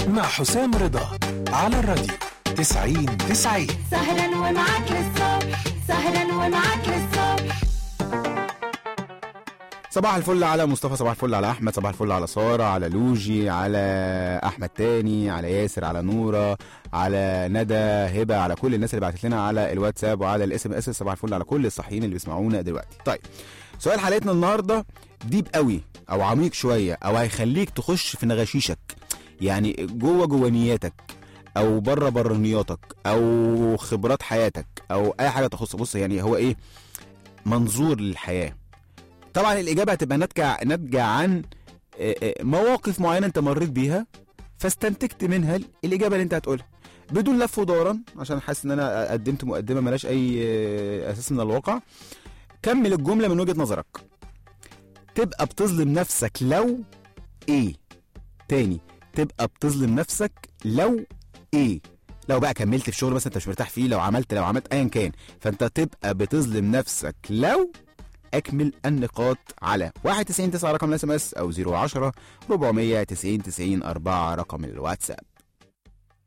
مع حسام رضا على الراديو 90 90 سهرا ومعاك للصبح سهرا ومعاك للصبح صباح الفل على مصطفى صباح الفل على احمد صباح الفل على ساره على لوجي على احمد تاني على ياسر على نوره على ندى هبه على كل الناس اللي بعتت لنا على الواتساب وعلى الاس ام اس صباح الفل على كل الصحيين اللي بيسمعونا دلوقتي طيب سؤال حلقتنا النهارده ديب قوي او عميق شويه او هيخليك تخش في نغاشيشك يعني جوه جوانياتك او بره برانياتك او خبرات حياتك او اي حاجه تخص بص يعني هو ايه منظور للحياه طبعا الاجابه هتبقى ناتجه ناتجه عن آه، آه، مواقف معينه انت مريت بيها فاستنتجت منها الاجابه اللي انت هتقولها بدون لف ودوران عشان حاسس ان انا قدمت مقدمه ملاش اي آه، اساس من الواقع كمل الجمله من وجهه نظرك تبقى بتظلم نفسك لو ايه تاني تبقى بتظلم نفسك لو ايه لو بقى كملت في شغل مثلا انت مش مرتاح فيه لو عملت لو عملت ايا كان فانت تبقى بتظلم نفسك لو اكمل النقاط على 91 9 رقم الاس ام اس او 010 490 90 4 رقم الواتساب